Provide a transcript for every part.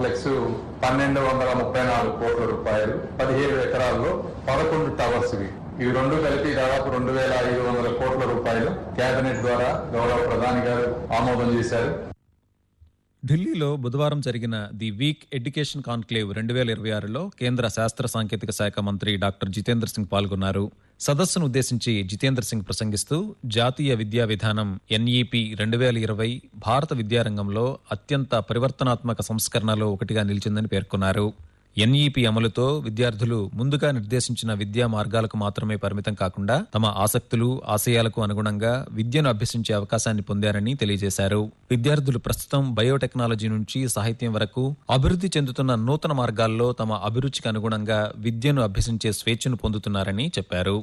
Complex పన్నెండు వందల ముప్పై నాలుగు కోట్ల రూపాయలు పదిహేడు ఎకరాల్లో పదకొండు టవర్స్ ఇవి ఇవి రెండు కలిపి దాదాపు రెండు వేల ఐదు వందల కోట్ల రూపాయలు కేబినెట్ ద్వారా గౌరవ ప్రధాని గారు ఆమోదం చేశారు ఢిల్లీలో బుధవారం జరిగిన ది వీక్ ఎడ్యుకేషన్ కాన్క్లేవ్ రెండు వేల ఇరవై ఆరులో కేంద్ర శాస్త్ర సాంకేతిక శాఖ మంత్రి డాక్టర్ జితేంద్ర సింగ్ పాల్గొన్నారు సదస్సును ఉద్దేశించి జితేంద్ర సింగ్ ప్రసంగిస్తూ జాతీయ విద్యా విధానం ఎన్ఈపి రెండు వేల ఇరవై భారత విద్యారంగంలో అత్యంత పరివర్తనాత్మక సంస్కరణలో ఒకటిగా నిలిచిందని పేర్కొన్నారు ఎన్ఈపి అమలుతో విద్యార్థులు ముందుగా నిర్దేశించిన విద్యా మార్గాలకు మాత్రమే పరిమితం కాకుండా తమ ఆసక్తులు ఆశయాలకు అనుగుణంగా విద్యను అభ్యసించే అవకాశాన్ని పొందారని తెలియజేశారు విద్యార్థులు ప్రస్తుతం బయోటెక్నాలజీ నుంచి సాహిత్యం వరకు అభివృద్ధి చెందుతున్న నూతన మార్గాల్లో తమ అభిరుచికి అనుగుణంగా విద్యను అభ్యసించే స్వేచ్ఛను పొందుతున్నారని చెప్పారు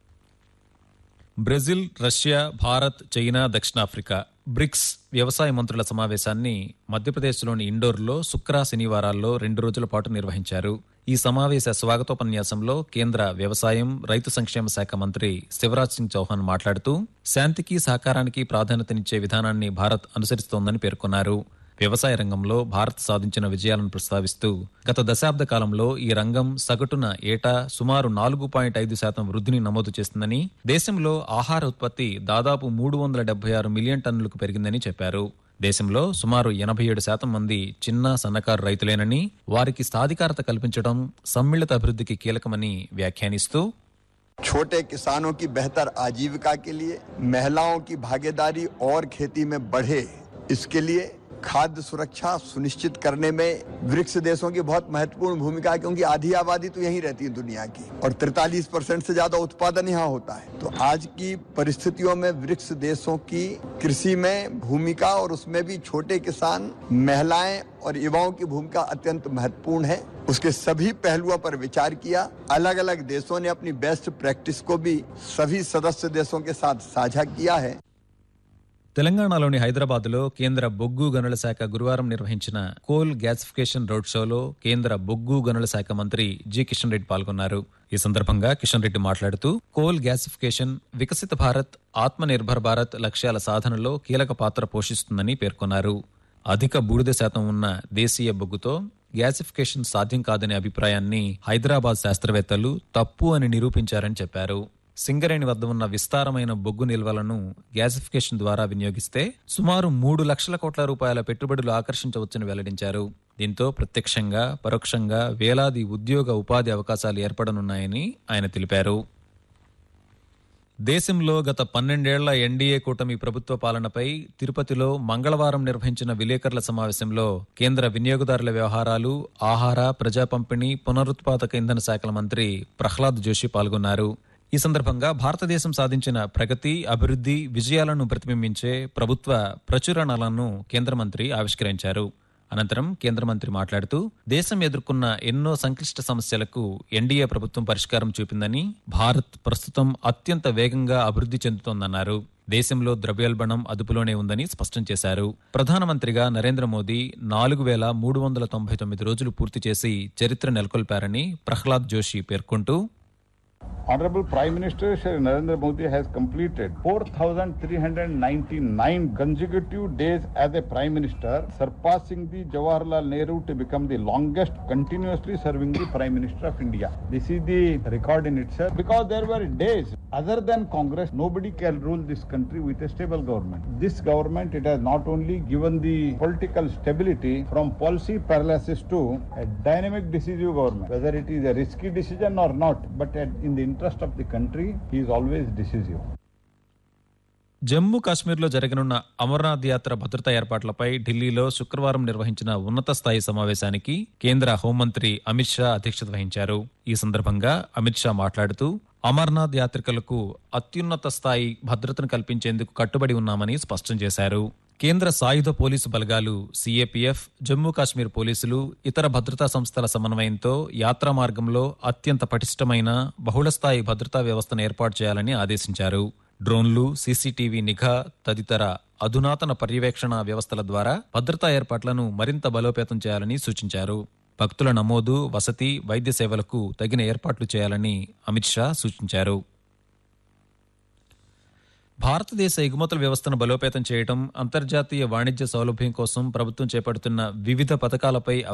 బ్రెజిల్ రష్యా భారత్ చైనా దక్షిణాఫ్రికా బ్రిక్స్ వ్యవసాయ మంత్రుల సమావేశాన్ని మధ్యప్రదేశ్లోని ఇండోర్లో శుక్ర శనివారాల్లో రెండు రోజుల పాటు నిర్వహించారు ఈ సమావేశ స్వాగతోపన్యాసంలో కేంద్ర వ్యవసాయం రైతు సంక్షేమ శాఖ మంత్రి శివరాజ్ సింగ్ చౌహాన్ మాట్లాడుతూ శాంతికి సహకారానికి ప్రాధాన్యతనిచ్చే విధానాన్ని భారత్ అనుసరిస్తోందని పేర్కొన్నారు వ్యవసాయ రంగంలో భారత్ సాధించిన విజయాలను ప్రస్తావిస్తూ గత దశాబ్ద కాలంలో ఈ రంగం సగటున ఏటా సుమారు నాలుగు పాయింట్ ఐదు శాతం వృద్ధిని నమోదు చేస్తుందని దేశంలో ఆహార ఉత్పత్తి దాదాపు మూడు వందల డెబ్బై ఆరు మిలియన్ టన్నులకు పెరిగిందని చెప్పారు దేశంలో సుమారు ఎనభై ఏడు శాతం మంది చిన్న సన్నకారు రైతులేనని వారికి సాధికారత కల్పించడం సమ్మిళిత అభివృద్ధికి కీలకమని వ్యాఖ్యానిస్తూ छोटे किसानों की बेहतर आजीविका के लिए महिलाओं की भागीदारी और खेती में बढ़े इसके लिए खाद्य सुरक्षा सुनिश्चित करने में ब्रिक्स देशों की बहुत महत्वपूर्ण भूमिका है क्योंकि आधी आबादी तो यहीं रहती है दुनिया की और 43 परसेंट से ज्यादा उत्पादन यहाँ होता है तो आज की परिस्थितियों में ब्रिक्स देशों की कृषि में भूमिका और उसमें भी छोटे किसान महिलाएं और युवाओं की भूमिका अत्यंत महत्वपूर्ण है उसके सभी पहलुओं पर विचार किया अलग अलग देशों ने अपनी बेस्ट प्रैक्टिस को भी सभी सदस्य देशों के साथ साझा किया है తెలంగాణలోని హైదరాబాద్లో కేంద్ర బొగ్గు గనుల శాఖ గురువారం నిర్వహించిన కోల్ గ్యాసిఫికేషన్ రోడ్ షోలో కేంద్ర బొగ్గు గనుల శాఖ మంత్రి జి కిషన్ రెడ్డి పాల్గొన్నారు ఈ సందర్భంగా కిషన్ రెడ్డి మాట్లాడుతూ కోల్ గ్యాసిఫికేషన్ వికసిత భారత్ ఆత్మ నిర్భర్ భారత్ లక్ష్యాల సాధనలో కీలక పాత్ర పోషిస్తుందని పేర్కొన్నారు అధిక బూడిద శాతం ఉన్న దేశీయ బొగ్గుతో గ్యాసిఫికేషన్ సాధ్యం కాదనే అభిప్రాయాన్ని హైదరాబాద్ శాస్త్రవేత్తలు తప్పు అని నిరూపించారని చెప్పారు సింగరేణి వద్ద ఉన్న విస్తారమైన బొగ్గు నిల్వలను గ్యాసిఫికేషన్ ద్వారా వినియోగిస్తే సుమారు మూడు లక్షల కోట్ల రూపాయల పెట్టుబడులు ఆకర్షించవచ్చని వెల్లడించారు దీంతో ప్రత్యక్షంగా పరోక్షంగా వేలాది ఉద్యోగ ఉపాధి అవకాశాలు ఏర్పడనున్నాయని ఆయన తెలిపారు దేశంలో గత పన్నెండేళ్ల ఎన్డీఏ కూటమి ప్రభుత్వ పాలనపై తిరుపతిలో మంగళవారం నిర్వహించిన విలేకరుల సమావేశంలో కేంద్ర వినియోగదారుల వ్యవహారాలు ఆహార ప్రజా పంపిణీ పునరుత్పాదక ఇంధన శాఖల మంత్రి ప్రహ్లాద్ జోషి పాల్గొన్నారు ఈ సందర్భంగా భారతదేశం సాధించిన ప్రగతి అభివృద్ధి విజయాలను ప్రతిబింబించే ప్రభుత్వ ప్రచురణలను కేంద్ర మంత్రి ఆవిష్కరించారు అనంతరం కేంద్ర మంత్రి మాట్లాడుతూ దేశం ఎదుర్కొన్న ఎన్నో సంక్లిష్ట సమస్యలకు ఎన్డీఏ ప్రభుత్వం పరిష్కారం చూపిందని భారత్ ప్రస్తుతం అత్యంత వేగంగా అభివృద్ధి చెందుతోందన్నారు దేశంలో ద్రవ్యోల్బణం అదుపులోనే ఉందని స్పష్టం చేశారు ప్రధానమంత్రిగా నరేంద్ర మోదీ నాలుగు వేల మూడు వందల తొంభై తొమ్మిది రోజులు పూర్తి చేసి చరిత్ర నెలకొల్పారని ప్రహ్లాద్ జోషి పేర్కొంటూ Honorable Prime Minister Shri Narendra Modi has completed 4,399 consecutive days as a Prime Minister, surpassing the Jawaharlal Nehru to become the longest continuously serving the Prime Minister of India. This is the record in itself because there were days other than Congress, nobody can rule this country with a stable government. This government, it has not only given the political stability from policy paralysis to a dynamic decisive government, whether it is a risky decision or not, but at, in the interest of the country, he is always decisive. Jammu కాశ్మీర్లో జరగనున్న అమర్నాథ్ యాత్ర భద్రతా ఏర్పాట్లపై ఢిల్లీలో శుక్రవారం నిర్వహించిన ఉన్నత స్థాయి సమావేశానికి కేంద్ర హోంమంత్రి అమిత్ షా అధ్యక్షత వహించారు ఈ సందర్భంగా అమిత్ షా మాట్లాడుతూ అమర్నాథ్ యాత్రికులకు అత్యున్నత స్థాయి భద్రతను కల్పించేందుకు కట్టుబడి ఉన్నామని స్పష్టం చేశారు కేంద్ర సాయుధ పోలీసు బలగాలు సీఏపీఎఫ్ జమ్మూ కాశ్మీర్ పోలీసులు ఇతర భద్రతా సంస్థల సమన్వయంతో యాత్రా మార్గంలో అత్యంత పటిష్టమైన బహుళస్థాయి భద్రతా వ్యవస్థను ఏర్పాటు చేయాలని ఆదేశించారు డ్రోన్లు సీసీటీవీ నిఘా తదితర అధునాతన పర్యవేక్షణ వ్యవస్థల ద్వారా భద్రతా ఏర్పాట్లను మరింత బలోపేతం చేయాలని సూచించారు భక్తుల నమోదు వసతి వైద్య సేవలకు తగిన ఏర్పాట్లు చేయాలని అమిత్ షా సూచించారు భారతదేశ ఎగుమతుల వ్యవస్థను బలోపేతం చేయడం అంతర్జాతీయ వాణిజ్య సౌలభ్యం కోసం ప్రభుత్వం చేపడుతున్న వివిధ పథకాలపై